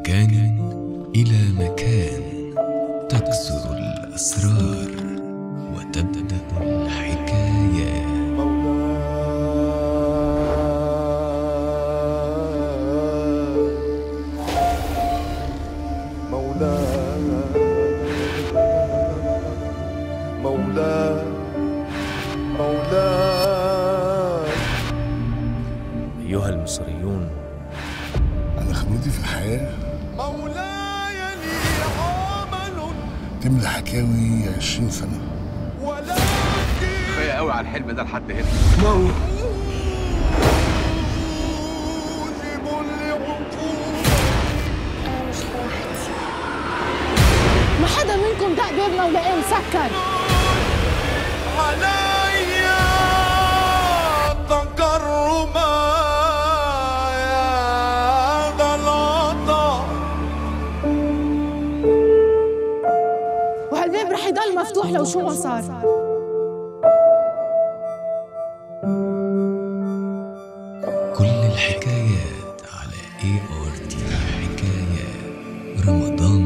مكان إلى مكان تكسر الأسرار وتبدأ الحكايات مولاي مولاي مولاي أيها المصريون أنا خبرتي في الحياة مولاي لي عمل تملى حكاوي 20 سنة ولكن كفايه قوي على الحلم ده لحد هنا موجب العقول أنا مش لوحدي ما حدا منكم دق بابنا ولقاه مسكر علي تكرما يا ذا العطا وهالباب رح يضل مفتوح لو شو ما صار كل الحكايات على اي ار تي حكايات رمضان